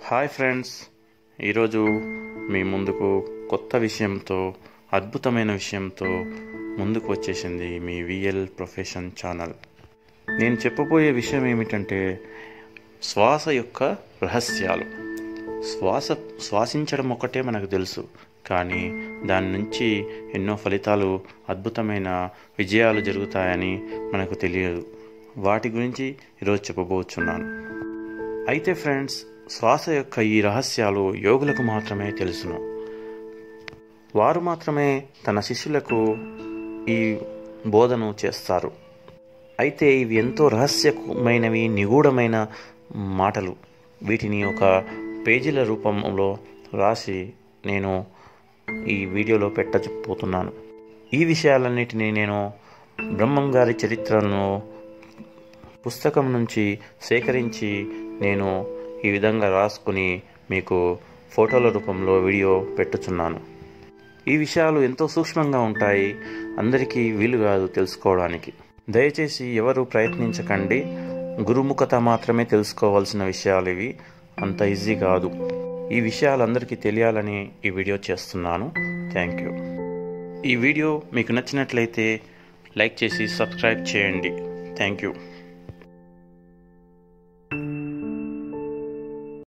hi friends ఈరోజు మీ ముందుకు కొత్త విషయంతో అద్భుతమైన విషయంతో ముందుకు వచ్చేసింది మీ విఎల్ ప్రొఫెషన్ ఛానల్ నేను చెప్పబోయే విషయం ఏమిటంటే శ్వాస యొక్క రహస్యాలు శ్వాస శ్వాసించడం ఒకటే మనకు తెలుసు కానీ దాని నుంచి ఎన్నో ఫలితాలు అద్భుతమైన విజయాలు జరుగుతాయని మనకు తెలియదు వాటి గురించి ఈరోజు చెప్పబోతున్నాను అయితే ఫ్రెండ్స్ శ్వాస యొక్క ఈ రహస్యాలు యోగులకు మాత్రమే తెలుసును వారు మాత్రమే తన శిష్యులకు ఈ బోధను చేస్తారు అయితే ఇవి ఎంతో రహస్యమైనవి నిగూఢమైన మాటలు వీటిని ఒక పేజీల రూపంలో రాసి నేను ఈ వీడియోలో పెట్టకపోతున్నాను ఈ విషయాలన్నిటినీ నేను బ్రహ్మం గారి చరిత్రను పుస్తకం నుంచి సేకరించి నేను ఈ విధంగా రాసుకుని మీకు ఫోటోల రూపంలో వీడియో పెట్టుచున్నాను ఈ విషయాలు ఎంతో సూక్ష్మంగా ఉంటాయి అందరికీ వీలు కాదు తెలుసుకోవడానికి దయచేసి ఎవరు ప్రయత్నించకండి గురుముఖత మాత్రమే తెలుసుకోవాల్సిన విషయాలు ఇవి అంత ఈజీ కాదు ఈ విషయాలు అందరికీ తెలియాలని ఈ వీడియో చేస్తున్నాను థ్యాంక్ యూ ఈ వీడియో మీకు నచ్చినట్లయితే లైక్ చేసి సబ్స్క్రైబ్ చేయండి థ్యాంక్ యూ